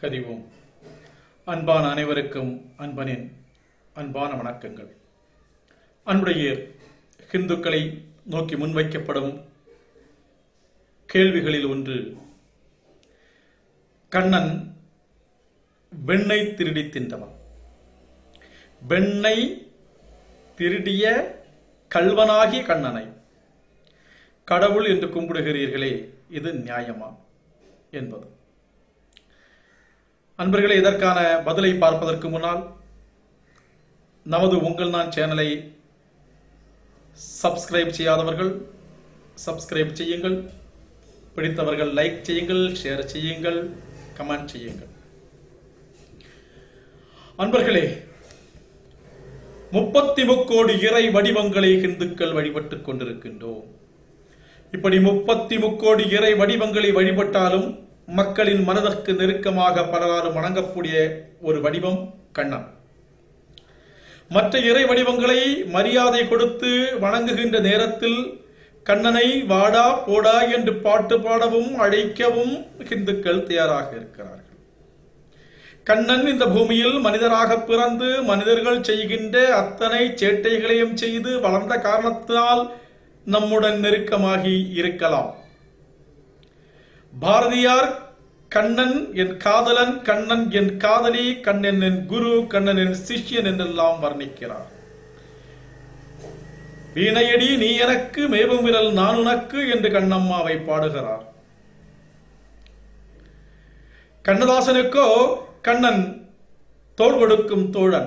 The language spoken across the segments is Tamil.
ஹரி ஓம் அன்பான அனைவருக்கும் அன்பனின் அன்பான வணக்கங்கள் அன்புடைய ஹிந்துக்களை நோக்கி முன்வைக்கப்படும் கேள்விகளில் ஒன்று கண்ணன் வெண்ணை திருடி தின்றவன் வெண்ணை திருடிய கல்வனாகிய கண்ணனை கடவுள் என்று கும்பிடுகிறீர்களே இது நியாயமா என்பது அன்பர்களே இதற்கான பதிலை பார்ப்பதற்கு முன்னால் நமது உங்கள் நான் சேனலை சப்ஸ்கிரைப் செய்யாதவர்கள் சப்ஸ்கிரைப் செய்யுங்கள் பிடித்தவர்கள் லைக் செய்யுங்கள் ஷேர் செய்யுங்கள் கமெண்ட் செய்யுங்கள் அன்பர்களே முப்பத்தி முக்கோடி இறை வடிவங்களை இந்துக்கள் வழிபட்டுக் கொண்டிருக்கின்றோம் இப்படி முப்பத்தி முக்கோடி இறை வடிவங்களை வழிபட்டாலும் மக்களின் மனதிற்கு நெருக்கமாக பலராலும் வணங்கக்கூடிய ஒரு வடிவம் கண்ணன் மற்ற இறை வடிவங்களை மரியாதை கொடுத்து வணங்குகின்ற நேரத்தில் கண்ணனை வாடா போடா என்று பாட்டு பாடவும் அழைக்கவும் இந்துக்கள் தயாராக இருக்கிறார்கள் கண்ணன் இந்த பூமியில் மனிதராக பிறந்து மனிதர்கள் செய்கின்ற அத்தனை சேட்டைகளையும் செய்து வளர்ந்த காரணத்தினால் நம்முடன் நெருக்கமாகி இருக்கலாம் பாரதியார் கண்ணன் என் காதலன் கண்ணன் என் காதலி கண்ணன் என் குரு கண்ணன் என் சிஷ்யன் என்றெல்லாம் வர்ணிக்கிறார் வீணையடி நீ எனக்கு மேவும் விரல் நான் உனக்கு என்று கண்ணம்மாவை பாடுகிறார் கண்ணதாசனுக்கோ கண்ணன் தோள் கொடுக்கும் தோழன்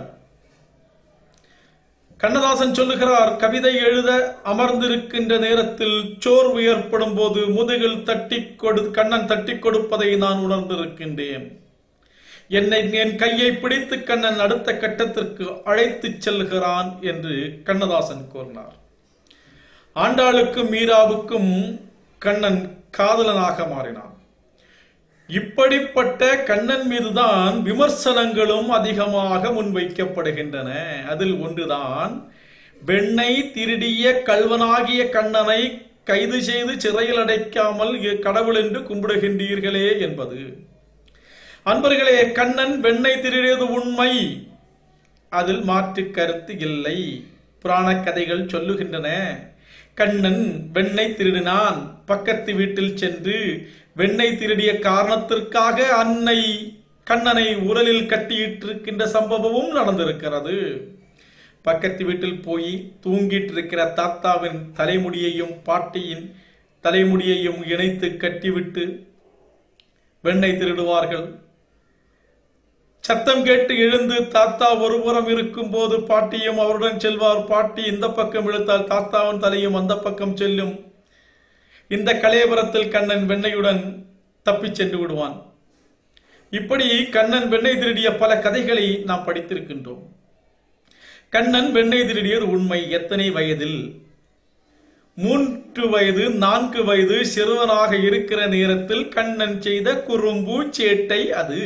கண்ணதாசன் சொல்லுகிறார் கவிதை எழுத அமர்ந்திருக்கின்ற நேரத்தில் சோர்வு ஏற்படும் போது முதுகில் தட்டி கொடு கண்ணன் தட்டி கொடுப்பதை நான் உணர்ந்திருக்கின்றேன் என்னை என் கையை பிடித்து கண்ணன் அடுத்த கட்டத்திற்கு அழைத்துச் செல்கிறான் என்று கண்ணதாசன் கூறினார் ஆண்டாளுக்கும் மீராவுக்கும் கண்ணன் காதலனாக மாறினான் இப்படிப்பட்ட கண்ணன் மீதுதான் விமர்சனங்களும் அதிகமாக முன்வைக்கப்படுகின்றன அதில் ஒன்றுதான் வெண்ணை திருடிய கல்வனாகிய கண்ணனை கைது செய்து சிறையில் அடைக்காமல் கடவுள் என்று கும்பிடுகின்றீர்களே என்பது அன்பர்களே கண்ணன் வெண்ணை திருடியது உண்மை அதில் மாற்று கருத்து இல்லை புராண கதைகள் சொல்லுகின்றன கண்ணன் வெண்ணை திருடினான் பக்கத்து வீட்டில் சென்று வெண்ணை திருடிய காரணத்திற்காக அன்னை கண்ணனை உரலில் கட்டியிட்டிருக்கின்ற சம்பவமும் நடந்திருக்கிறது பக்கத்து வீட்டில் போய் தூங்கிட்டு இருக்கிற தாத்தாவின் தலைமுடியையும் பாட்டியின் தலைமுடியையும் இணைத்து கட்டிவிட்டு வெண்ணெய் திருடுவார்கள் சத்தம் கேட்டு எழுந்து தாத்தா ஒருபுறம் இருக்கும் போது பாட்டியும் அவருடன் செல்வார் பாட்டி இந்த பக்கம் இழுத்தால் தாத்தாவின் தலையும் அந்த பக்கம் செல்லும் இந்த கலையபுரத்தில் கண்ணன் வெண்ணையுடன் தப்பிச் சென்று விடுவான் இப்படி கண்ணன் வெண்ணெய் திருடிய பல கதைகளை நாம் படித்திருக்கின்றோம் கண்ணன் வெண்ணெய் திருடியது உண்மை எத்தனை வயதில் மூன்று வயது நான்கு வயது சிறுவனாக இருக்கிற நேரத்தில் கண்ணன் செய்த குறும்பு சேட்டை அது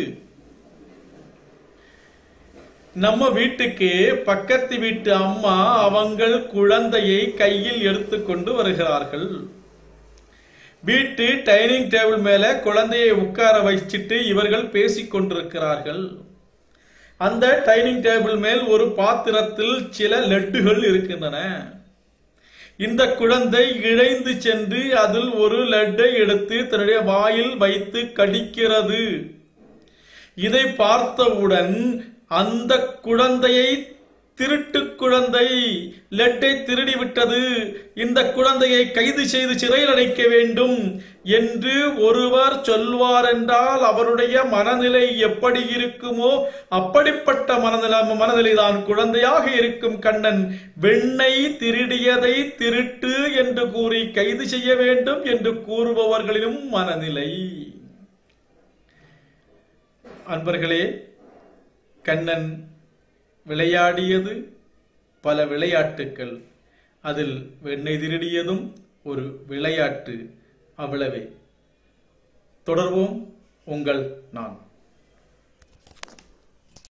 நம்ம வீட்டுக்கு பக்கத்து வீட்டு அம்மா அவங்கள் குழந்தையை கையில் எடுத்துக்கொண்டு வருகிறார்கள் வீட்டு டைனிங் டேபிள் மேல குழந்தையை உட்கார வச்சிட்டு இவர்கள் பேசிக் கொண்டிருக்கிறார்கள் அந்த டைனிங் டேபிள் மேல் ஒரு பாத்திரத்தில் சில லட்டுகள் இருக்கின்றன இந்த குழந்தை இழைந்து சென்று அதில் ஒரு லட்டை எடுத்து தன்னுடைய வாயில் வைத்து கடிக்கிறது இதை பார்த்தவுடன் அந்த குழந்தையை திருட்டு குழந்தை லெட்டை திருடி விட்டது இந்த குழந்தையை கைது செய்து சிறையில் அடைக்க வேண்டும் என்று ஒருவர் சொல்வார் என்றால் அவருடைய மனநிலை எப்படி இருக்குமோ அப்படிப்பட்ட மனநிலை மனநிலை தான் குழந்தையாக இருக்கும் கண்ணன் வெண்ணை திருடியதை திருட்டு என்று கூறி கைது செய்ய வேண்டும் என்று கூறுபவர்களிலும் மனநிலை அன்பர்களே கண்ணன் விளையாடியது பல விளையாட்டுக்கள் அதில் வெண்ணெய் திருடியதும் ஒரு விளையாட்டு அவ்வளவே தொடர்வோம் உங்கள் நான்